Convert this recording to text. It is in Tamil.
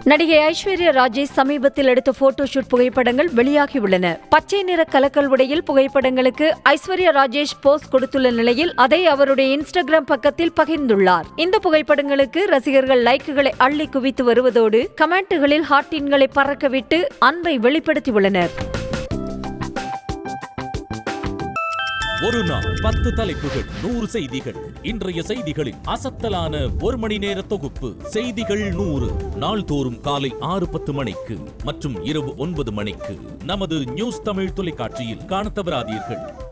நடிகை ஐஸ்வர்யா ராஜேஷ் சமீபத்தில் எடுத்த போட்டோஷூட் புகைப்படங்கள் வெளியாகியுள்ளன பச்சை நிற கலக்கல் உடையில் புகைப்படங்களுக்கு ஐஸ்வர்யா ராஜேஷ் போஸ்ட் கொடுத்துள்ள நிலையில் அதை அவருடைய இன்ஸ்டாகிராம் பக்கத்தில் பகிர்ந்துள்ளார் இந்த புகைப்படங்களுக்கு ரசிகர்கள் லைக்குகளை அள்ளி குவித்து வருவதோடு கமெண்ட்டுகளில் ஹாட்டின்களை பறக்கவிட்டு அன்பை வெளிப்படுத்தியுள்ளனர் ஒரு நாள் பத்து தலைப்புகள் நூறு செய்திகள் இன்றைய செய்திகளின் அசத்தலான ஒரு மணி நேர தொகுப்பு செய்திகள் நூறு நாள்தோறும் காலை ஆறு பத்து மணிக்கு மற்றும் இரவு ஒன்பது மணிக்கு நமது நியூஸ் தமிழ் தொலைக்காட்சியில் காணத் தவறாதீர்கள்